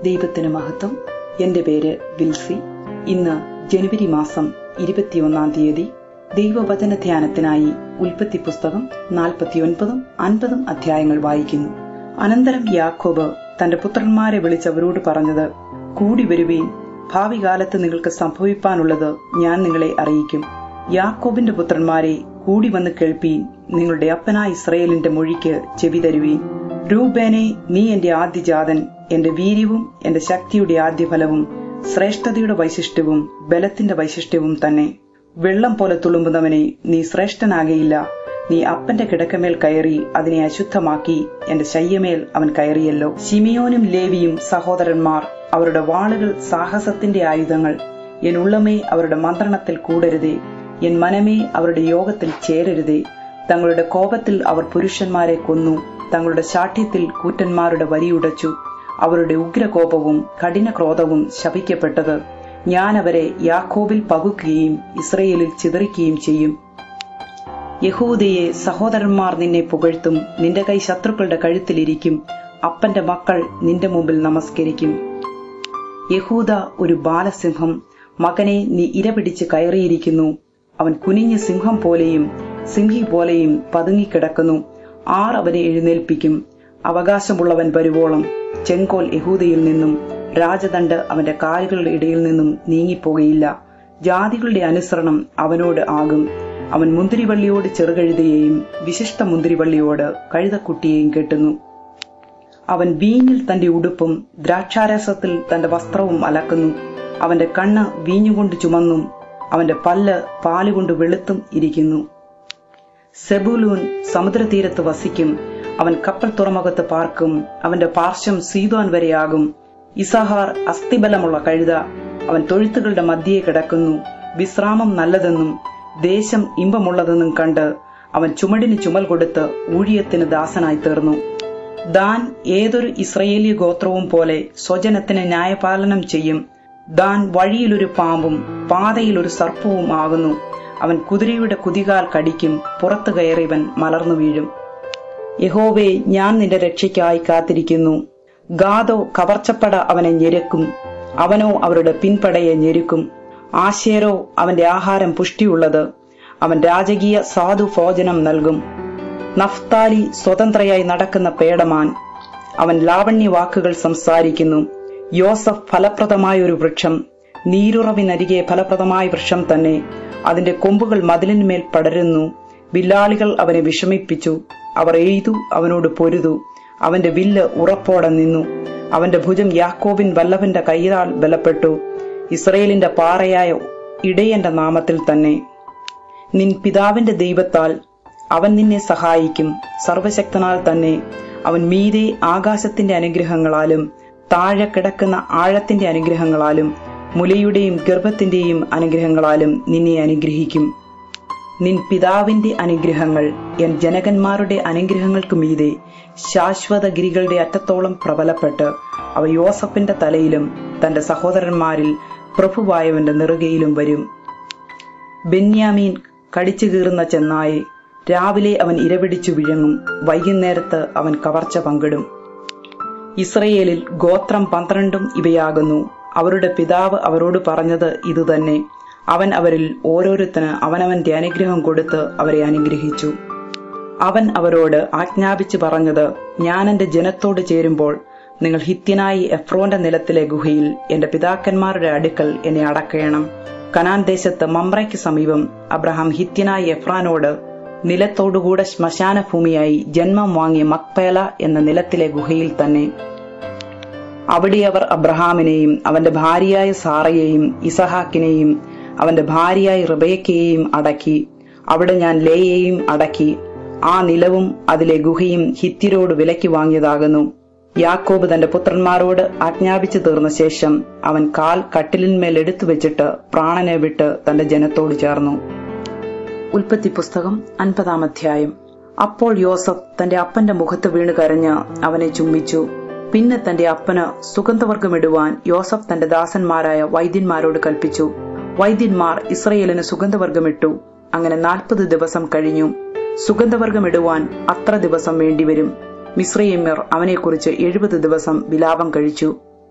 ദൈവത്തിന് മഹത്വം എന്റെ പേര് വിൽസി ഇന്ന് ജനുവരി മാസം ഇരുപത്തിയൊന്നാം തീയതി ദൈവവചന ധ്യാനത്തിനായി ഉൽപ്പത്തി പുസ്തകം നാൽപ്പത്തിയൊൻപതും അൻപതും അധ്യായങ്ങൾ വായിക്കുന്നു അനന്തരം യാക്കോബ് തന്റെ പുത്രന്മാരെ വിളിച്ചവരോട് പറഞ്ഞത് കൂടി വരുവീൻ ഭാവി കാലത്ത് നിങ്ങൾക്ക് സംഭവിപ്പാനുള്ളത് ഞാൻ നിങ്ങളെ അറിയിക്കും യാക്കോബിന്റെ പുത്രന്മാരെ കൂടി വന്ന് കേൾപ്പീൻ നിങ്ങളുടെ അപ്പനായ ഇസ്രയേലിന്റെ മൊഴിക്ക് ചെവി തരുവീൻ രൂപേനെ നീ എന്റെ ആദ്യജാതൻ എന്റെ വീര്യവും എന്റെ ശക്തിയുടെ ആദ്യഫലവും ശ്രേഷ്ഠതയുടെ വൈശിഷ്ട്യവും ബലത്തിന്റെ വൈശിഷ്ട്യവും തന്നെ വെള്ളം പോലെ തുളുമ്പുന്നവനെ നീ ശ്രേഷ്ഠനാകയില്ല നീ അപ്പന്റെ കിടക്കമേൽ കയറി അതിനെ അശുദ്ധമാക്കി എന്റെ ശയ്യമേൽ അവൻ കയറിയല്ലോ ശിമിയോനും ലേവിയും സഹോദരന്മാർ അവരുടെ വാളുകൾ സാഹസത്തിന്റെ ആയുധങ്ങൾ എൻ ഉള്ളമേ അവരുടെ മന്ത്രണത്തിൽ കൂടരുതേ എൻ മനമേ അവരുടെ യോഗത്തിൽ ചേരരുതേ തങ്ങളുടെ കോപത്തിൽ അവർ പുരുഷന്മാരെ കൊന്നു തങ്ങളുടെ ശാഠ്യത്തിൽ കൂറ്റന്മാരുടെ വരിയുടച്ചു അവരുടെ ഉഗ്രകോപവും കഠിന ക്രോധവും ശപിക്കപ്പെട്ടത് ഞാൻ അവരെ യാക്കോബിൽ പകുക്കുകയും ഇസ്രയേലിൽ ചിതറിക്കുകയും ചെയ്യും യഹൂദയെ സഹോദരന്മാർ നിന്നെ പുകഴ്ത്തും നിന്റെ കൈ ശത്രുക്കളുടെ കഴുത്തിലിരിക്കും അപ്പന്റെ മക്കൾ നിന്റെ മുമ്പിൽ നമസ്കരിക്കും യഹൂദ ഒരു ബാലസിംഹം മകനെ നീ ഇരപിടിച്ച് കയറിയിരിക്കുന്നു അവൻ കുനിഞ്ഞ സിംഹം പോലെയും സിംഹി പോലെയും പതുങ്ങിക്കിടക്കുന്നു ആർ അവനെ എഴുന്നേൽപ്പിക്കും അവകാശമുള്ളവൻ വരുവോളം ചെങ്കോൽ യഹൂദയിൽ നിന്നും രാജദണ്ഡ് അവന്റെ കാലുകളുടെ ഇടയിൽ നിന്നും നീങ്ങിപ്പോകയില്ല ജാതികളുടെ അനുസരണം അവനോട് ആകും അവൻ മുന്തിരിവള്ളിയോട് ചെറുകഴുതയെയും വിശിഷ്ട മുന്തിരിവള്ളിയോട് കഴുതക്കുട്ടിയെയും കെട്ടുന്നു അവൻ വീഞ്ഞിൽ തന്റെ ഉടുപ്പും ദ്രാക്ഷാരസത്തിൽ തന്റെ വസ്ത്രവും അലക്കുന്നു അവന്റെ കണ്ണ് വീഞ്ഞുകൊണ്ട് ചുമന്നും അവന്റെ പല്ല് പാലുകൊണ്ട് വെളുത്തും ഇരിക്കുന്നു സെബുലൂൻ സമുദ്രതീരത്ത് വസിക്കും അവൻ കപ്പൽ തുറമുഖത്ത് പാർക്കും അവന്റെ പാർശ്വം സീതോൻ വരെയാകും ഇസഹാർ അസ്ഥിബലമുള്ള കഴുത അവൻ തൊഴുത്തുകളുടെ മധ്യേ കിടക്കുന്നു വിശ്രാമം നല്ലതെന്നും ദേശം ഇമ്പമുള്ളതെന്നും കണ്ട് അവൻ ചുമടിന് ചുമൽ കൊടുത്ത് ഊഴിയത്തിന് ദാസനായി തീർന്നു ദാൻ ഏതൊരു ഇസ്രയേലി ഗോത്രവും പോലെ സ്വജനത്തിന് ന്യായപാലനം ചെയ്യും ദാൻ വഴിയിലൊരു പാമ്പും പാതയിൽ ഒരു സർപ്പവും ആകുന്നു അവൻ കുതിരയുടെ കുതികാൽ കടിക്കും പുറത്തു കയറിയവൻ മലർന്നു വീഴും യഹോവേ ഞാൻ നിന്റെ രക്ഷയ്ക്കായി കാത്തിരിക്കുന്നു ഗാദോ കവർച്ചപ്പട അവനെ ഞെരുക്കും അവനോ അവരുടെ പിൻപടയെ ഞെരുക്കും ആശേരോ അവന്റെ ആഹാരം പുഷ്ടിയുള്ളത് അവൻ രാജകീയ സാധു ഭോജനം നൽകും നഫ്താലി സ്വതന്ത്രയായി നടക്കുന്ന പേടമാൻ അവൻ ലാവണ്യ വാക്കുകൾ സംസാരിക്കുന്നു യോസഫ് ഫലപ്രദമായ ഒരു വൃക്ഷം നീരുറവിനരികെ ഫലപ്രദമായ വൃക്ഷം തന്നെ അതിന്റെ കൊമ്പുകൾ മതിലിന്മേൽ പടരുന്നു വില്ലാളികൾ അവനെ വിഷമിപ്പിച്ചു അവർ എയ്തു അവനോട് പൊരുതു അവന്റെ വില്ല് ഉറപ്പോടെ നിന്നു അവന്റെ ഭുജം യാക്കോബിൻ വല്ലഭന്റെ കൈയാൽ ബലപ്പെട്ടു ഇസ്രയേലിന്റെ പാറയായ ഇടയന്റെ നാമത്തിൽ തന്നെ നിൻ പിതാവിന്റെ ദൈവത്താൽ അവൻ നിന്നെ സഹായിക്കും സർവശക്തനാൽ തന്നെ അവൻ മീതെ ആകാശത്തിന്റെ അനുഗ്രഹങ്ങളാലും താഴെ കിടക്കുന്ന ആഴത്തിന്റെ അനുഗ്രഹങ്ങളാലും മുലയുടെയും ഗർഭത്തിന്റെയും അനുഗ്രഹങ്ങളാലും നിന്നെ അനുഗ്രഹിക്കും നിൻ പിതാവിന്റെ അനുഗ്രഹങ്ങൾ എൻ ജനകന്മാരുടെ അനുഗ്രഹങ്ങൾക്ക് മീതെ ശാശ്വത ഗിരികളുടെ അറ്റത്തോളം പ്രബലപ്പെട്ട് അവ യോസഫിന്റെ തലയിലും തന്റെ സഹോദരന്മാരിൽ പ്രഭുവായവന്റെ നെറുകയിലും വരും ബെന്യാമീൻ കടിച്ചു കീറുന്ന ചെന്നായെ രാവിലെ അവൻ ഇരപിടിച്ചു വിഴങ്ങും വൈകുന്നേരത്ത് അവൻ കവർച്ച പങ്കിടും ഇസ്രയേലിൽ ഗോത്രം പന്ത്രണ്ടും ഇവയാകുന്നു അവരുടെ പിതാവ് അവരോട് പറഞ്ഞത് ഇതുതന്നെ അവൻ അവരിൽ ഓരോരുത്തന് അവനവന്റെ അനുഗ്രഹം കൊടുത്ത് അവരെ അനുഗ്രഹിച്ചു അവൻ അവരോട് ആജ്ഞാപിച്ചു പറഞ്ഞത് ഞാൻ എന്റെ ജനത്തോട് ചേരുമ്പോൾ നിങ്ങൾ ഹിത്യനായി എഫ്രോന്റെ നിലത്തിലെ ഗുഹയിൽ എന്റെ പിതാക്കന്മാരുടെ അടുക്കൽ എന്നെ അടക്കണം കനാൻ ദേശത്ത് മമ്രയ്ക്ക് സമീപം അബ്രഹാം ഹിത്യനായി എഫ്രാനോട് നിലത്തോടുകൂടെ ശ്മശാന ഭൂമിയായി ജന്മം വാങ്ങിയ മക്പേല എന്ന നിലത്തിലെ ഗുഹയിൽ തന്നെ അവിടെ അവർ അബ്രഹാമിനെയും അവന്റെ ഭാര്യയായ സാറയെയും ഇസഹാക്കിനെയും അവന്റെ ഭാര്യയായ റിബേക്കയെയും അടക്കി അവിടെ ഞാൻ ലേയെയും അടക്കി ആ നിലവും അതിലെ ഗുഹയും ഹിത്യരോട് വിലയ്ക്ക് വാങ്ങിയതാകുന്നു യാക്കോബ് തന്റെ പുത്രന്മാരോട് ആജ്ഞാപിച്ചു തീർന്ന ശേഷം അവൻ കാൽ കട്ടിലിന്മേൽ എടുത്തു വെച്ചിട്ട് പ്രാണനെ വിട്ട് തന്റെ ജനത്തോട് ചേർന്നു ഉൽപ്പത്തി പുസ്തകം അൻപതാം അധ്യായം അപ്പോൾ യോസഫ് തന്റെ അപ്പന്റെ മുഖത്ത് വീണ് കരഞ്ഞ് അവനെ ചുംബിച്ചു പിന്നെ തന്റെ അപ്പന് സുഗന്ധവർഗമിടുവാൻ യോസഫ് തന്റെ ദാസന്മാരായ വൈദ്യന്മാരോട് കൽപ്പിച്ചു വൈദ്യന്മാർ ഇസ്രയേലിന് സുഗന്ധവർഗമിട്ടു അങ്ങനെ നാൽപ്പത് ദിവസം കഴിഞ്ഞു സുഗന്ധവർഗമിടുവാൻ അത്ര ദിവസം വേണ്ടിവരും മിശ്രയമ്യർ അവനെക്കുറിച്ച് എഴുപത് ദിവസം വിലാപം കഴിച്ചു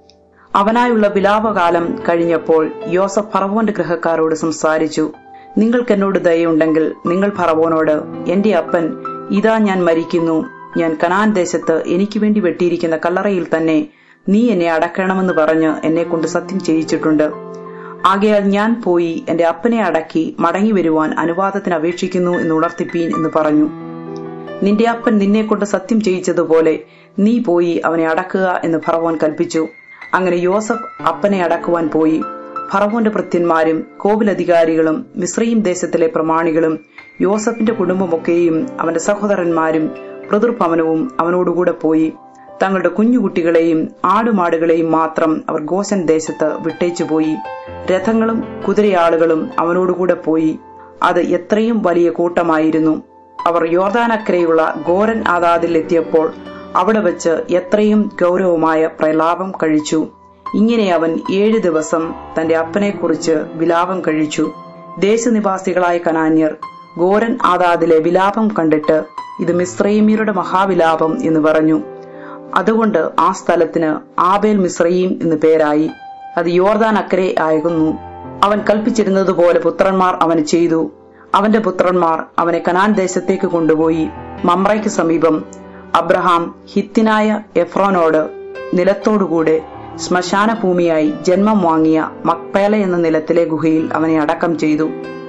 അവനായുള്ള വിലാപകാലം കഴിഞ്ഞപ്പോൾ യോസഫ് ഫറവോന്റെ ഗൃഹക്കാരോട് സംസാരിച്ചു നിങ്ങൾക്ക് എന്നോട് ദയുണ്ടെങ്കിൽ നിങ്ങൾ ഫറവോനോട് എന്റെ അപ്പൻ ഇതാ ഞാൻ മരിക്കുന്നു ഞാൻ കനാൻ ദേശത്ത് എനിക്ക് വേണ്ടി വെട്ടിയിരിക്കുന്ന കല്ലറയിൽ തന്നെ നീ എന്നെ അടക്കണമെന്ന് പറഞ്ഞ് എന്നെ കൊണ്ട് സത്യം ചെയ്യിച്ചിട്ടുണ്ട് ആകയാൽ ഞാൻ പോയി എന്റെ അപ്പനെ അടക്കി മടങ്ങി വരുവാൻ അനുവാദത്തിന് അപേക്ഷിക്കുന്നു എന്ന് ഉണർത്തിപ്പീൻ എന്ന് പറഞ്ഞു നിന്റെ അപ്പൻ നിന്നെ കൊണ്ട് സത്യം ചെയ്യിച്ചതുപോലെ നീ പോയി അവനെ അടക്കുക എന്ന് ഫറവോൻ കൽപ്പിച്ചു അങ്ങനെ യോസഫ് അപ്പനെ അടക്കുവാൻ പോയി ഫറവോന്റെ ഭൃത്യന്മാരും കോവിലധികാരികളും മിശ്രയും ദേശത്തിലെ പ്രമാണികളും യോസഫിന്റെ കുടുംബമൊക്കെയും അവന്റെ സഹോദരന്മാരും പിതൃഭവനവും അവനോടുകൂടെ പോയി തങ്ങളുടെ കുഞ്ഞുകുട്ടികളെയും ആടുമാടുകളെയും മാത്രം അവർ ഗോശൻ ദേശത്ത് വിട്ടേച്ചുപോയി രഥങ്ങളും കുതിരയാളുകളും അവനോടുകൂടെ പോയി അത് എത്രയും വലിയ കൂട്ടമായിരുന്നു അവർ യോർദാനക്കരയുള്ള ഗോരൻ ആദാദിൽ എത്തിയപ്പോൾ അവിടെ വെച്ച് എത്രയും ഗൗരവമായ പ്രലാപം കഴിച്ചു ഇങ്ങനെ അവൻ ഏഴ് ദിവസം തന്റെ അപ്പനെക്കുറിച്ച് വിലാപം കഴിച്ചു ദേശനിവാസികളായ കനാന്യർ ഗോരൻ ആദാദിലെ വിലാപം കണ്ടിട്ട് ഇത് മിശ്രൈമ്യരുടെ മഹാവിലാപം എന്ന് പറഞ്ഞു അതുകൊണ്ട് ആ സ്ഥലത്തിന് ആബേൽ മിശ്രയീം എന്ന് പേരായി അത് യോർദാൻ അക്കരെ ആയിരുന്നു അവൻ കൽപ്പിച്ചിരുന്നതുപോലെ പുത്രന്മാർ അവന് ചെയ്തു അവന്റെ പുത്രന്മാർ അവനെ കനാൻ ദേശത്തേക്ക് കൊണ്ടുപോയി മമ്രയ്ക്ക് സമീപം അബ്രഹാം ഹിത്തിനായ എഫ്രോനോട് നിലത്തോടുകൂടെ ശ്മശാന ഭൂമിയായി ജന്മം വാങ്ങിയ മക്പേല എന്ന നിലത്തിലെ ഗുഹയിൽ അവനെ അടക്കം ചെയ്തു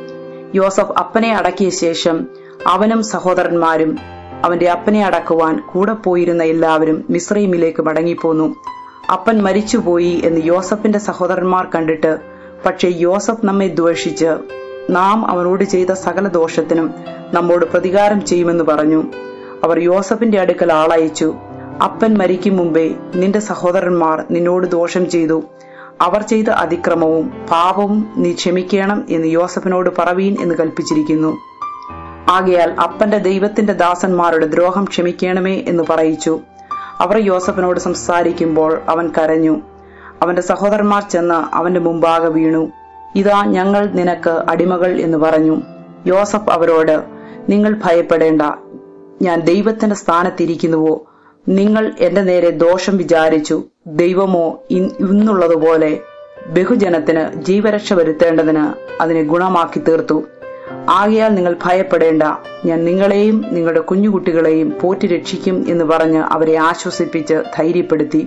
യോസഫ് അപ്പനെ അടക്കിയ ശേഷം അവനും സഹോദരന്മാരും അവന്റെ അപ്പനെ അടക്കുവാൻ കൂടെ പോയിരുന്ന എല്ലാവരും മിശ്രൈമിലേക്ക് മടങ്ങിപ്പോന്നു അപ്പൻ മരിച്ചുപോയി എന്ന് യോസഫിന്റെ സഹോദരന്മാർ കണ്ടിട്ട് പക്ഷേ യോസഫ് നമ്മെ ദ്വേഷിച്ച് നാം അവനോട് ചെയ്ത സകല ദോഷത്തിനും നമ്മോട് പ്രതികാരം ചെയ്യുമെന്ന് പറഞ്ഞു അവർ യോസഫിന്റെ അടുക്കൽ ആളയച്ചു അപ്പൻ മരിക്കും മുമ്പേ നിന്റെ സഹോദരന്മാർ നിന്നോട് ദോഷം ചെയ്തു അവർ ചെയ്ത അതിക്രമവും പാപവും നീ ക്ഷമിക്കണം എന്ന് യോസഫിനോട് പറവീൻ എന്ന് കൽപ്പിച്ചിരിക്കുന്നു ആകയാൽ അപ്പന്റെ ദൈവത്തിന്റെ ദാസന്മാരുടെ ദ്രോഹം ക്ഷമിക്കണമേ എന്ന് പറയിച്ചു അവർ യോസഫിനോട് സംസാരിക്കുമ്പോൾ അവൻ കരഞ്ഞു അവന്റെ സഹോദരന്മാർ ചെന്ന് അവന്റെ മുമ്പാകെ വീണു ഇതാ ഞങ്ങൾ നിനക്ക് അടിമകൾ എന്ന് പറഞ്ഞു യോസഫ് അവരോട് നിങ്ങൾ ഭയപ്പെടേണ്ട ഞാൻ ദൈവത്തിന്റെ സ്ഥാനത്തിരിക്കുന്നുവോ നിങ്ങൾ എന്റെ നേരെ ദോഷം വിചാരിച്ചു ദൈവമോ ഇന്നുള്ളതുപോലെ ബഹുജനത്തിന് ജീവരക്ഷ വരുത്തേണ്ടതിന് അതിനെ ഗുണമാക്കി തീർത്തു ആകയാൽ നിങ്ങൾ ഭയപ്പെടേണ്ട ഞാൻ നിങ്ങളെയും നിങ്ങളുടെ കുഞ്ഞുകുട്ടികളെയും പോറ്റി രക്ഷിക്കും എന്ന് പറഞ്ഞ് അവരെ ആശ്വസിപ്പിച്ച് ധൈര്യപ്പെടുത്തി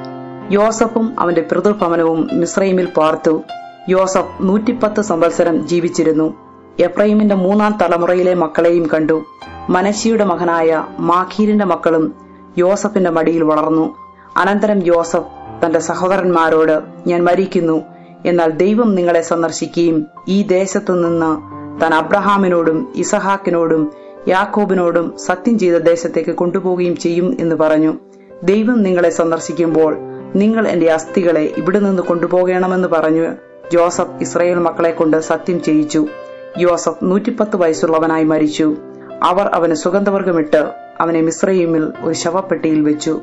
യോസഫും അവന്റെ പിതൃഭവനവും മിശ്രൈമിൽ പാർത്തു യോസഫ് നൂറ്റിപ്പത്ത് സംവത്സരം ജീവിച്ചിരുന്നു എഫ്രൈമിന്റെ മൂന്നാം തലമുറയിലെ മക്കളെയും കണ്ടു മനശിയുടെ മകനായ മാഖീരിന്റെ മക്കളും യോസഫിന്റെ മടിയിൽ വളർന്നു അനന്തരം യോസഫ് തന്റെ സഹോദരന്മാരോട് ഞാൻ മരിക്കുന്നു എന്നാൽ ദൈവം നിങ്ങളെ സന്ദർശിക്കുകയും ഈ ദേശത്തു നിന്ന് താൻ അബ്രഹാമിനോടും ഇസഹാക്കിനോടും യാക്കോബിനോടും സത്യം ചെയ്ത ദേശത്തേക്ക് കൊണ്ടുപോവുകയും ചെയ്യും എന്ന് പറഞ്ഞു ദൈവം നിങ്ങളെ സന്ദർശിക്കുമ്പോൾ നിങ്ങൾ എന്റെ അസ്ഥികളെ ഇവിടെ നിന്ന് കൊണ്ടുപോകണമെന്ന് പറഞ്ഞു ജോസഫ് ഇസ്രയേൽ മക്കളെ കൊണ്ട് സത്യം ചെയ്യിച്ചു യോസഫ് നൂറ്റിപ്പത്ത് വയസ്സുള്ളവനായി മരിച്ചു അവർ അവന് സുഗന്ധവർഗമിട്ട് അവനെ മിശ്രയിമിൽ ഒരു ശവപ്പെട്ടിയിൽ വെച്ചു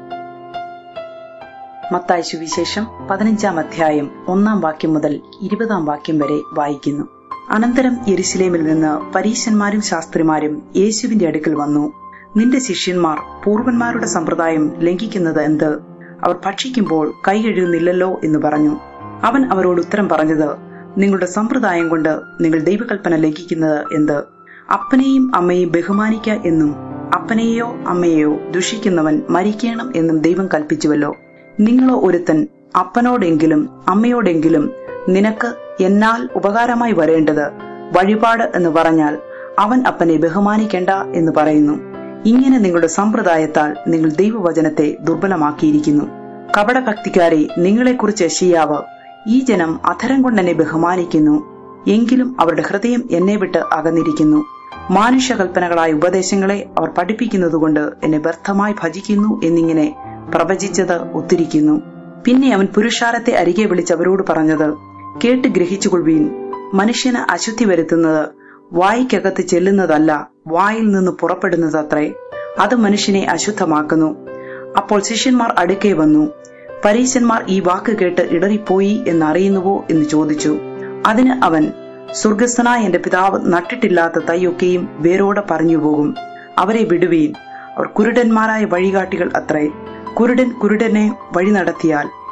മത്തായ സുവിശേഷം പതിനഞ്ചാം അധ്യായം ഒന്നാം വാക്യം മുതൽ ഇരുപതാം വാക്യം വരെ വായിക്കുന്നു അനന്തരം യെരുസലേമിൽ നിന്ന് പരീശന്മാരും ശാസ്ത്രിമാരും യേശുവിന്റെ അടുക്കൽ വന്നു നിന്റെ ശിഷ്യന്മാർ പൂർവന്മാരുടെ സമ്പ്രദായം ലംഘിക്കുന്നത് എന്ത് അവർ ഭക്ഷിക്കുമ്പോൾ കൈ കഴുകുന്നില്ലല്ലോ എന്ന് പറഞ്ഞു അവൻ അവരോട് ഉത്തരം പറഞ്ഞത് നിങ്ങളുടെ സമ്പ്രദായം കൊണ്ട് നിങ്ങൾ ദൈവകൽപ്പന ലംഘിക്കുന്നത് എന്ത് അപ്പനെയും അമ്മയെയും ബഹുമാനിക്ക എന്നും അപ്പനെയോ അമ്മയെയോ ദുഷിക്കുന്നവൻ മരിക്കണം എന്നും ദൈവം കൽപ്പിച്ചുവല്ലോ നിങ്ങളോ ഒരുത്തൻ അപ്പനോടെങ്കിലും അമ്മയോടെങ്കിലും നിനക്ക് എന്നാൽ ഉപകാരമായി വരേണ്ടത് വഴിപാട് എന്ന് പറഞ്ഞാൽ അവൻ അപ്പനെ ബഹുമാനിക്കേണ്ട എന്ന് പറയുന്നു ഇങ്ങനെ നിങ്ങളുടെ സമ്പ്രദായത്താൽ നിങ്ങൾ ദൈവവചനത്തെ ദുർബലമാക്കിയിരിക്കുന്നു കപടഭക്തിക്കാരെ നിങ്ങളെക്കുറിച്ച് യശിയാവ് ഈ ജനം അധരം കൊണ്ടെന്നെ ബഹുമാനിക്കുന്നു എങ്കിലും അവരുടെ ഹൃദയം എന്നെ വിട്ട് അകന്നിരിക്കുന്നു മാനുഷ്യകൽപ്പനകളായ ഉപദേശങ്ങളെ അവർ പഠിപ്പിക്കുന്നതുകൊണ്ട് എന്നെ വ്യർത്ഥമായി ഭജിക്കുന്നു എന്നിങ്ങനെ പ്രവചിച്ചത് ഒത്തിരിക്കുന്നു പിന്നെ അവൻ പുരുഷാരത്തെ അരികെ വിളിച്ച് അവരോട് പറഞ്ഞത് കേട്ട് ഗ്രഹിച്ചുകൊള്ളുവീൻ മനുഷ്യന് അശുദ്ധി വരുത്തുന്നത് വായിക്കകത്ത് ചെല്ലുന്നതല്ല വായിൽ നിന്ന് പുറപ്പെടുന്നത് അത്രേ അത് മനുഷ്യനെ അശുദ്ധമാക്കുന്നു അപ്പോൾ ശിഷ്യന്മാർ അടുക്കെ വന്നു പരീശന്മാർ ഈ വാക്ക് കേട്ട് ഇടറിപ്പോയി എന്നറിയുന്നുവോ എന്ന് ചോദിച്ചു അതിന് അവൻ സ്വർഗസ്ഥനായ എന്റെ പിതാവ് നട്ടിട്ടില്ലാത്ത തൈയൊക്കെയും വേരോടെ പറഞ്ഞു പോകും അവരെ വിടുവീൻ അവർ കുരുടന്മാരായ വഴികാട്ടികൾ അത്രേ കുരുടൻ കുരുടനെ വഴി നടത്തിയാൽ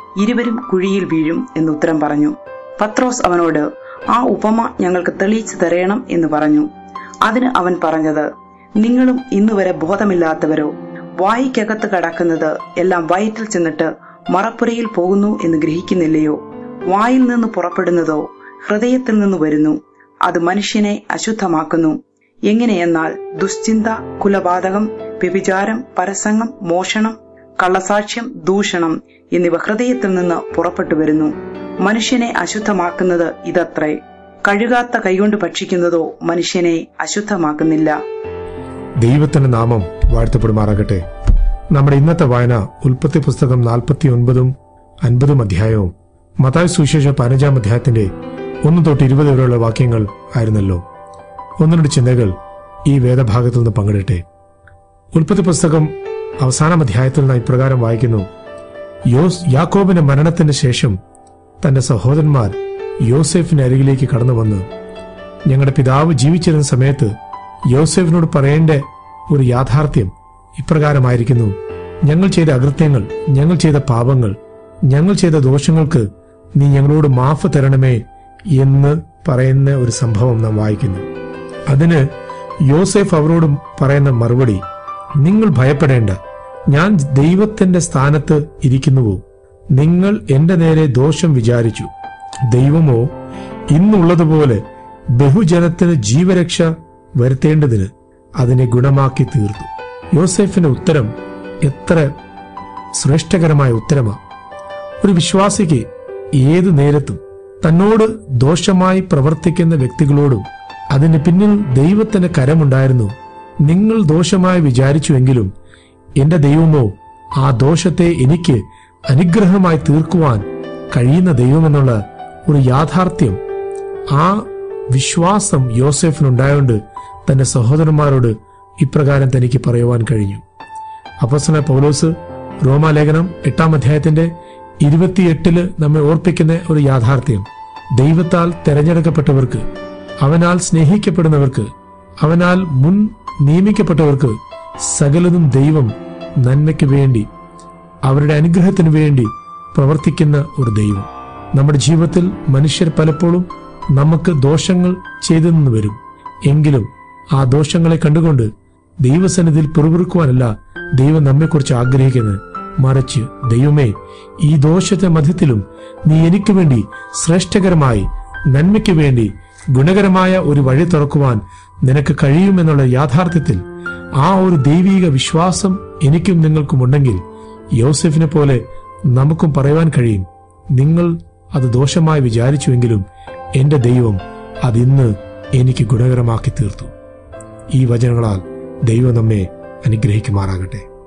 ഇരുവരും കുഴിയിൽ വീഴും എന്ന് ഉത്തരം പറഞ്ഞു പത്രോസ് അവനോട് ആ ഉപമ ഞങ്ങൾക്ക് തെളിയിച്ചു തരയണം എന്ന് പറഞ്ഞു അതിന് അവൻ പറഞ്ഞത് നിങ്ങളും ഇന്നുവരെ ബോധമില്ലാത്തവരോ വായിക്കകത്ത് കടക്കുന്നത് എല്ലാം വയറ്റിൽ ചെന്നിട്ട് മറപ്പുരയിൽ പോകുന്നു എന്ന് ഗ്രഹിക്കുന്നില്ലയോ വായിൽ നിന്ന് പുറപ്പെടുന്നതോ ഹൃദയത്തിൽ നിന്ന് വരുന്നു അത് മനുഷ്യനെ അശുദ്ധമാക്കുന്നു എങ്ങനെയെന്നാൽ ദുശ്ചിന്ത കുലപാതകം വ്യഭിചാരം പരസംഗം മോഷണം കള്ളസാക്ഷ്യം ദൂഷണം എന്നിവ ഹൃദയത്തിൽ നിന്ന് പുറപ്പെട്ടു വരുന്നു മനുഷ്യനെ അശുദ്ധമാക്കുന്നത് ഇതത്രേ കഴുകാത്ത കൈകൊണ്ട് ഭക്ഷിക്കുന്നതോ മനുഷ്യനെ അശുദ്ധമാക്കുന്നില്ല ദൈവത്തിന്റെ നാമം വാഴ്ത്തപ്പെടുമാറാകട്ടെ നമ്മുടെ ഇന്നത്തെ വായന ഉൽപ്പത്തി പുസ്തകം നാൽപ്പത്തി ഒൻപതും അൻപതും അധ്യായവും മതായ് സുവിശേഷ പതിനഞ്ചാം അധ്യായത്തിന്റെ ഒന്ന് തൊട്ട് ഇരുപത് വരെയുള്ള വാക്യങ്ങൾ ആയിരുന്നല്ലോ ഒന്നിനോട് ചിന്തകൾ ഈ വേദഭാഗത്തു നിന്ന് പങ്കിടട്ടെ ഉൽപ്പത്തി പുസ്തകം അവസാനം അധ്യായത്തിൽ നാം ഇപ്രകാരം വായിക്കുന്നു യോസ് യാക്കോബിന്റെ മരണത്തിന് ശേഷം തന്റെ സഹോദരന്മാർ യോസെഫിന് അരികിലേക്ക് കടന്നു വന്ന് ഞങ്ങളുടെ പിതാവ് ജീവിച്ചിരുന്ന സമയത്ത് യോസെഫിനോട് പറയേണ്ട ഒരു യാഥാർത്ഥ്യം ഇപ്രകാരമായിരിക്കുന്നു ഞങ്ങൾ ചെയ്ത അകൃത്യങ്ങൾ ഞങ്ങൾ ചെയ്ത പാപങ്ങൾ ഞങ്ങൾ ചെയ്ത ദോഷങ്ങൾക്ക് നീ ഞങ്ങളോട് മാഫ് തരണമേ എന്ന് പറയുന്ന ഒരു സംഭവം നാം വായിക്കുന്നു അതിന് യോസെഫ് അവരോട് പറയുന്ന മറുപടി നിങ്ങൾ ഭയപ്പെടേണ്ട ഞാൻ ദൈവത്തിന്റെ സ്ഥാനത്ത് ഇരിക്കുന്നുവോ നിങ്ങൾ എന്റെ നേരെ ദോഷം വിചാരിച്ചു ദൈവമോ ഇന്നുള്ളതുപോലെ ബഹുജനത്തിന് ജീവരക്ഷ വരുത്തേണ്ടതിന് അതിനെ ഗുണമാക്കി തീർത്തു യോസെഫിന്റെ ഉത്തരം എത്ര ശ്രേഷ്ഠകരമായ ഉത്തരമാണ് ഒരു വിശ്വാസിക്ക് ഏതു നേരത്തും തന്നോട് ദോഷമായി പ്രവർത്തിക്കുന്ന വ്യക്തികളോടും അതിന് പിന്നിൽ ദൈവത്തിന് കരമുണ്ടായിരുന്നു നിങ്ങൾ ദോഷമായി വിചാരിച്ചുവെങ്കിലും എന്റെ ദൈവമോ ആ ദോഷത്തെ എനിക്ക് അനുഗ്രഹമായി തീർക്കുവാൻ കഴിയുന്ന ദൈവമെന്നുള്ള ഒരു യാഥാർത്ഥ്യം ആ വിശ്വാസം യോസെഫിനുണ്ടായോണ്ട് തന്റെ സഹോദരന്മാരോട് ഇപ്രകാരം തനിക്ക് പറയുവാൻ കഴിഞ്ഞു അപ്പസ്തലനായ പൗലോസ് റോമാലേഖനം എട്ടാം അധ്യായത്തിന്റെ ഇരുപത്തിയെട്ടില് നമ്മെ ഓർപ്പിക്കുന്ന ഒരു യാഥാർത്ഥ്യം ദൈവത്താൽ തെരഞ്ഞെടുക്കപ്പെട്ടവർക്ക് അവനാൽ സ്നേഹിക്കപ്പെടുന്നവർക്ക് അവനാൽ മുൻ നിയമിക്കപ്പെട്ടവർക്ക് സകലതും ദൈവം നന്മയ്ക്ക് വേണ്ടി അവരുടെ അനുഗ്രഹത്തിന് വേണ്ടി പ്രവർത്തിക്കുന്ന ഒരു ദൈവം നമ്മുടെ ജീവിതത്തിൽ മനുഷ്യർ പലപ്പോഴും നമുക്ക് ദോഷങ്ങൾ ചെയ്തെന്ന് വരും എങ്കിലും ആ ദോഷങ്ങളെ കണ്ടുകൊണ്ട് ദൈവസന്നിധിയിൽ പിറുപിറുക്കുവാനല്ല ദൈവം നമ്മെക്കുറിച്ച് ആഗ്രഹിക്കുന്നത് മറിച്ച് ദൈവമേ ഈ ദോഷത്തെ മധ്യത്തിലും നീ എനിക്ക് വേണ്ടി ശ്രേഷ്ഠകരമായി നന്മയ്ക്ക് വേണ്ടി ഗുണകരമായ ഒരു വഴി തുറക്കുവാൻ നിനക്ക് കഴിയുമെന്നുള്ള യാഥാർത്ഥ്യത്തിൽ ആ ഒരു ദൈവീക വിശ്വാസം എനിക്കും നിങ്ങൾക്കും ഉണ്ടെങ്കിൽ യോസെഫിനെ പോലെ നമുക്കും പറയുവാൻ കഴിയും നിങ്ങൾ അത് ദോഷമായി വിചാരിച്ചുവെങ്കിലും എന്റെ ദൈവം അതിന്ന് എനിക്ക് ഗുണകരമാക്കി തീർത്തു ഈ വചനങ്ങളാൽ ദൈവം നമ്മെ അനുഗ്രഹിക്കുമാറാകട്ടെ